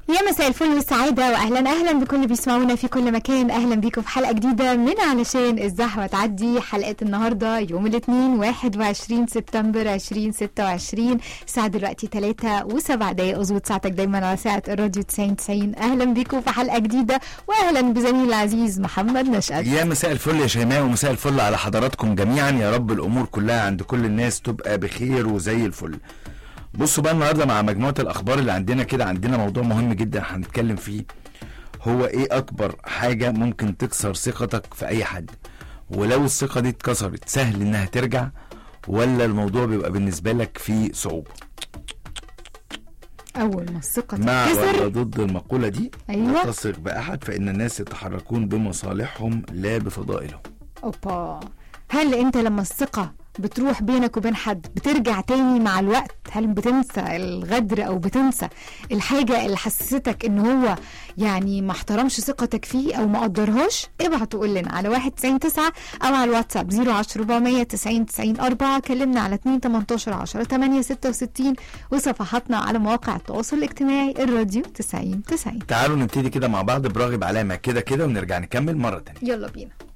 يا مساء الفل والسعادة وأهلا أهلا بكل اللي بيسمعونا في كل مكان أهلا بيكم في حلقة جديدة من علشان الزحمة تعدي حلقة النهاردة يوم الاثنين 21 سبتمبر 2026 الساعة دلوقتي 3 و7 دقايق اظبط ساعتك دايما على ساعة الراديو 90 90 أهلا بيكم في حلقة جديدة وأهلا بزميلي العزيز محمد نشأت يا مساء الفل يا شيماء ومساء الفل على حضراتكم جميعا يا رب الامور كلها عند كل الناس تبقى بخير وزي الفل بصوا بقى النهارده مع مجموعه الاخبار اللي عندنا كده عندنا موضوع مهم جدا هنتكلم فيه هو ايه اكبر حاجه ممكن تكسر ثقتك في اي حد ولو الثقه دي اتكسرت سهل انها ترجع ولا الموضوع بيبقى بالنسبه لك فيه صعوبه أول ما الثقة مع ولا تتكسر ضد المقوله دي أيوة. لا تثق باحد فان الناس يتحركون بمصالحهم لا بفضائلهم أوبا هل أنت لما الثقة بتروح بينك وبين حد بترجع تاني مع الوقت هل بتنسى الغدر او بتنسى الحاجة اللي حسستك ان هو يعني ما احترمش ثقتك فيه او ما قدرهاش ابعت وقول لنا على 199 او على الواتساب 010 400 90 90 4 كلمنا على 2 18 10 8 66 وصفحاتنا على مواقع التواصل الاجتماعي الراديو 90 90 تعالوا نبتدي كده مع بعض براغب علامه كده كده ونرجع نكمل مره تانية يلا بينا